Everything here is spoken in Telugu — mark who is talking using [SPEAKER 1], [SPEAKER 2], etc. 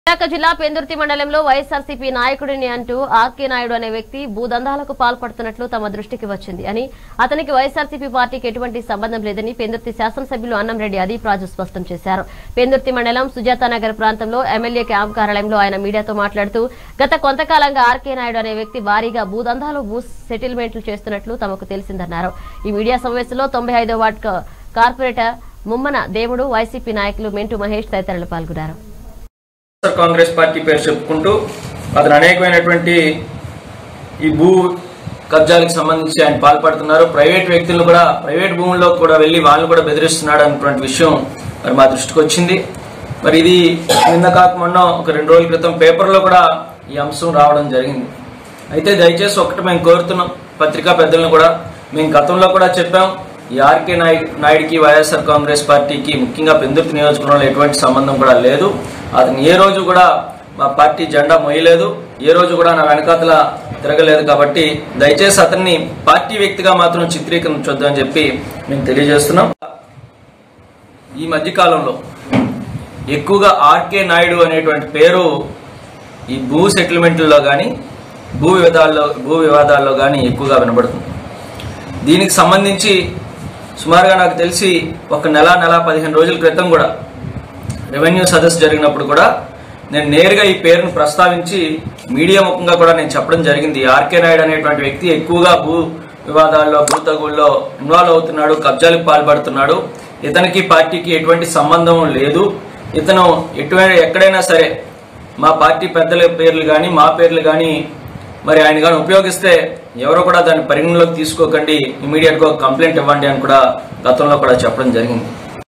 [SPEAKER 1] విశాఖ జిల్లా పెందుర్తి మండలంలో వైఎస్ఆర్సీపీ నాయకుడిని అంటూ ఆర్కే నాయుడు అనే వ్యక్తి భూదందాలకు పాల్పడుతున్నట్లు తమ దృష్టికి వచ్చింది అని అతనికి వైఎస్ఆర్సీపీ పార్టీకి ఎటువంటి సంబంధం లేదని పెందుర్తి శాసనసభ్యులు అన్నంరెడ్డి అదీప్ రాజు స్పష్టం చేశారు పెందుర్తి మండలం సుజాతానగర్ ప్రాంతంలో ఎమ్మెల్యే క్యాంప్ కార్యాలయంలో ఆయన మీడియాతో మాట్లాడుతూ గత కొంతకాలంగా ఆర్కే నాయుడు అనే వ్యక్తి భారీగా భూదందాలు భూ సెటిల్మెంట్లు చేస్తున్నట్లు తమకు తెలిసిందన్నారు ఈ మీడియా సమావేశంలో తొంభై ఐదో వార్డు కా- కార్పొరేటర్ ముమ్మన దేవుడు వైసీపీ నాయకులు మెంటు మహేష్ తదితరులు పాల్గొన్నారు
[SPEAKER 2] వైఎస్ఆర్ కాంగ్రెస్ పార్టీ పేరు చెప్పుకుంటూ అతను అనేకమైనటువంటి ఈ భూ కబ్జాలకు సంబంధించి ఆయన పాల్పడుతున్నారు ప్రైవేట్ వ్యక్తులను కూడా ప్రైవేట్ భూముల్లో కూడా వెళ్ళి వాళ్ళు కూడా బెదిరిస్తున్నాడు అన్నటువంటి విషయం మరి మా దృష్టికి వచ్చింది మరి ఇది నిన్న కాక మొన్న ఒక రెండు రోజుల క్రితం పేపర్లో కూడా ఈ అంశం రావడం జరిగింది అయితే దయచేసి ఒకటి మేము కోరుతున్నాం పత్రికా పెద్దలను కూడా మేము గతంలో కూడా చెప్పాం ఈ ఆర్కే నాయుడు నాయుడికి వైఎస్ఆర్ కాంగ్రెస్ పార్టీకి ముఖ్యంగా పెందుర్తి నియోజకవర్గంలో ఎటువంటి సంబంధం కూడా లేదు అతను ఏ రోజు కూడా మా పార్టీ జెండా మొయ్యలేదు ఏ రోజు కూడా నా వెనకాతల తిరగలేదు కాబట్టి దయచేసి అతన్ని పార్టీ వ్యక్తిగా మాత్రం చిత్రీకరించొద్దని చెప్పి మేము తెలియజేస్తున్నాం ఈ మధ్యకాలంలో ఎక్కువగా ఆర్కే నాయుడు అనేటువంటి పేరు ఈ భూ సెటిల్మెంట్లలో కానీ భూ వివాదాల్లో భూ వివాదాల్లో కానీ ఎక్కువగా వినబడుతుంది దీనికి సంబంధించి సుమారుగా నాకు తెలిసి ఒక నెల నెల పదిహేను రోజుల క్రితం కూడా రెవెన్యూ సదస్సు జరిగినప్పుడు కూడా నేను నేరుగా ఈ పేరును ప్రస్తావించి మీడియా ముఖంగా కూడా నేను చెప్పడం జరిగింది ఆర్కే నాయుడు అనేటువంటి వ్యక్తి ఎక్కువగా భూ వివాదాల్లో భూ తగుల్లో ఇన్వాల్వ్ అవుతున్నాడు కబ్జాలకు పాల్పడుతున్నాడు ఇతనికి పార్టీకి ఎటువంటి సంబంధం లేదు ఇతను ఎటువంటి ఎక్కడైనా సరే మా పార్టీ పెద్దల పేర్లు కానీ మా పేర్లు కానీ మరి ఆయన కానీ ఉపయోగిస్తే ఎవరు కూడా దాన్ని పరిగణలోకి తీసుకోకండి ఇమీడియట్గా కంప్లైంట్ ఇవ్వండి అని కూడా గతంలో కూడా చెప్పడం జరిగింది